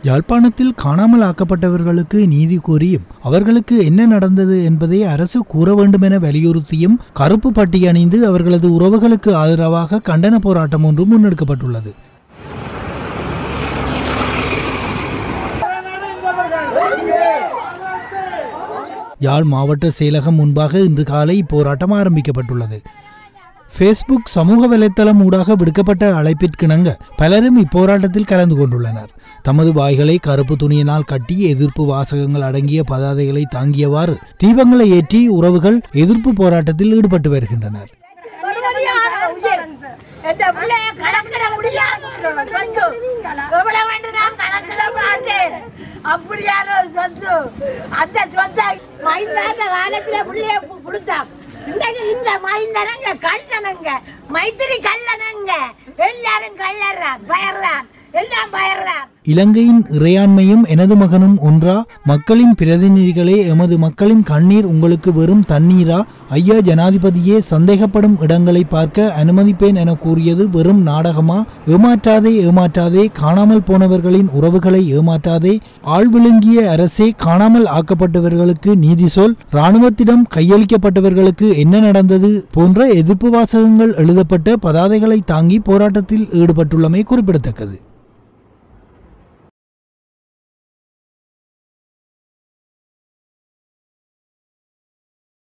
யாழ்ப்பாணத்தில் காணாமல் ஆக்கப்பட்டவர்களுக்கு நீதி கோரியும் அவர்களுக்கு என்ன நடந்தது என்பதை அரசு கூற வேண்டுமென வலியுறுத்தியும் கருப்பு பட்டி அணிந்து அவர்களது உறவுகளுக்கு ஆதரவாக கண்டன போராட்டம் ஒன்று முன்னெடுக்கப்பட்டுள்ளது யாழ் மாவட்ட செயலகம் முன்பாக இன்று காலை இப்போராட்டம் ஆரம்பிக்கப்பட்டுள்ளது ஃபேஸ்புக் சமூக வலைத்தளம் ஊடாக விடுக்கப்பட்ட அழைப்பிற்கிணங்க பலரும் இப்போராட்டத்தில் கலந்து கொண்டுள்ளனர் தமது வாய்களை கருப்பு துணியினால் கட்டி எதிர்ப்பு வாசகங்கள் அடங்கிய பதாதைகளை தாங்கியவாறு தீபங்களை ஏற்றி உறவுகள் எதிர்ப்பு போராட்டத்தில் ஈடுபட்டு வருகின்றனர் பொறுமதியான உயிர். என்ற பிள்ளைய கணக்கிட முடியாத ஒரு சொத்து. எவ்வளவு என்று நான் கணக்கிட மாட்டேன். அப்படியான ஒரு சொத்து அந்த சொத்தை மைந்தாண்ட காலத்துல பிள்ளைய கு- கொடுத்தான் இன்றைக்கு இந்த மைந்தனங்க கள்ளனங்க மைத்திரி கள்ளனங்க எல்லாரும் கள்ளறான் பயர்றான் எல்லாம் பயர்றான் இலங்கையின் இறையாண்மையும் எனது மகனும் ஒன்றா மக்களின் பிரதிநிதிகளே எமது மக்களின் கண்ணீர் உங்களுக்கு வெறும் தண்ணீரா ஐயா ஜனாதிபதியே சந்தேகப்படும் இடங்களை பார்க்க அனுமதிப்பேன் என கூறியது வெறும் நாடகமா ஏமாற்றாதே ஏமாற்றாதே காணாமல் போனவர்களின் உறவுகளை ஏமாற்றாதே ஆள் விழுங்கிய அரசே காணாமல் ஆக்கப்பட்டவர்களுக்கு நீதி சொல் இராணுவத்திடம் கையளிக்கப்பட்டவர்களுக்கு என்ன நடந்தது போன்ற எதிர்ப்பு வாசகங்கள் எழுதப்பட்ட பதாதைகளை தாங்கி போராட்டத்தில் ஈடுபட்டுள்ளமை குறிப்பிடத்தக்கது